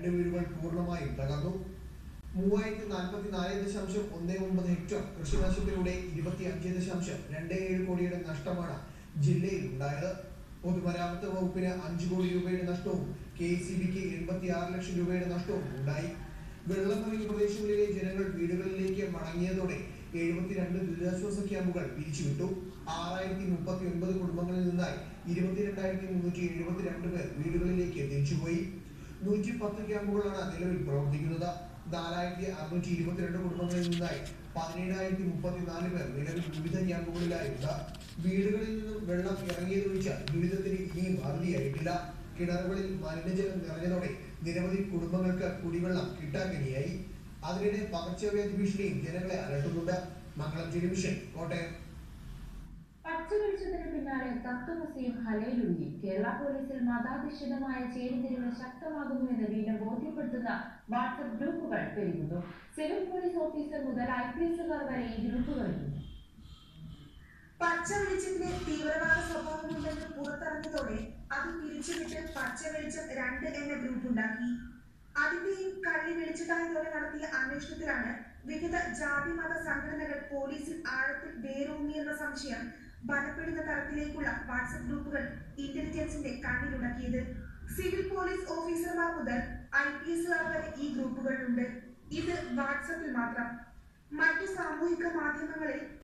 രണ്ട് വീടുകൾ പൂർണ്ണമായും തകർന്നു മൂവായിരത്തി നാൽപ്പത്തി നാല് ദശാംശം ഒന്ന് ഒമ്പത് ഹെക്ടർ കൃഷിനാശത്തിലൂടെ ഇരുപത്തി അഞ്ച് ദശാംശം രണ്ട് ഏഴ് കോടിയുടെ നഷ്ടമാണ് ജില്ലയിൽ ഉണ്ടായത് പൊതുമരാമത്ത് വകുപ്പിന് അഞ്ച് കോടി രൂപയുടെ നഷ്ടവും കെ സി ബിക്ക് എൺപത്തി ആറ് ലക്ഷം രൂപയുടെ നഷ്ടവും ഉണ്ടായി വെള്ളം നിറഞ്ഞ പ്രദേശങ്ങളിലെ ജനങ്ങൾ വീടുകളിലേക്ക് മടങ്ങിയതോടെ എഴുപത്തിരണ്ട് ദുരിതാശ്വാസ ക്യാമ്പുകൾ പിരിച്ചുവിട്ടു ആറായിരത്തി മുപ്പത്തി ഒൻപത് കുടുംബങ്ങളിൽ നിന്നായി ഇരുപത്തിരണ്ടായിരത്തി മുന്നൂറ്റി എഴുപത്തിരണ്ട് പേർ വീടുകളിലേക്ക് തിരിച്ചുപോയി നൂറ്റി പത്ത് ക്യാമ്പുകളാണ് നിലവിൽ പ്രവർത്തിക്കുന്നത് നാലായിരത്തി അറുന്നൂറ്റി ഇരുപത്തിരണ്ട് കുടുംബങ്ങളിൽ നിന്നായി പതിനേഴായിരത്തി മുപ്പത്തിനാല് പേർ നിലവിൽ വിവിധ ക്യാമ്പുകളിലായുണ്ട് വീടുകളിൽ നിന്നും വെള്ളം ഇറങ്ങിയതൊഴിച്ച് ദുരിതത്തിന് ഇനിയും അറുതിയായിട്ടില്ല കിണറുകളിൽ മലിനജലം നിറഞ്ഞതോടെ നിരവധി കുടുംബങ്ങൾക്ക് കുടിവെള്ളം കിട്ടാക്കനിയായി അതിനിടെ പകർച്ചവ്യാധി ഭീഷണിയും ജനങ്ങളെ അലട്ടുന്നുണ്ട് മംഗളം ടെലിവിഷൻ കോട്ടയം പച്ചവെളിച്ചത്തിന് പിന്നാലെ തത്വമസിയും ഹലയിലൊഴുകി കേരള പോലീസിൽ മതാധിഷ്ഠിതമായ ചേരിതിരിവ് ശക്തമാകുന്നുവെന്ന് വീണ്ടും ബോധ്യപ്പെടുത്തുന്ന വാട്സപ്പ് ഗ്രൂപ്പുകൾ പെരുകുന്നു സിവിൽ പോലീസ് ഓഫീസർ മുതൽ ഐ പി എസുകാർ വരെ ഈ ഗ്രൂപ്പുകളിലുണ്ട് പച്ച വെളിച്ചത്തിന് തീവ്രവാദ സ്വഭാവമുണ്ടെന്ന് പുറത്തറിഞ്ഞതോടെ അത് പിരിച്ചുവിട്ട് പച്ച വെളിച്ചം രണ്ട് എന്ന ഗ്രൂപ്പ് ഉണ്ടാക്കി അതിന്റെയും കള്ളി വെളിച്ചതായതോടെ നടത്തിയ അന്വേഷണത്തിലാണ് വിവിധ ജാതി മത സംഘടനകൾ പോലീസിൽ ആഴത്തിൽ വേരൂന്നിയെന്ന സംശയം ബലപ്പെടുന്ന തരത്തിലേക്കുള്ള വാട്സപ്പ് ഗ്രൂപ്പുകൾ ഇന്റലിജൻസിന്റെ കണ്ണിലുടക്കിയത് സിവിൽ പോലീസ് ഓഫീസർമാർ മുതൽ ഐ പി എസുകാർ വരെ ഈ ഗ്രൂപ്പുകളിലുണ്ട് ഇത് വാട്സപ്പിൽ മാത്രം മറ്റു സാമൂഹിക മാധ്യമങ്ങളിൽ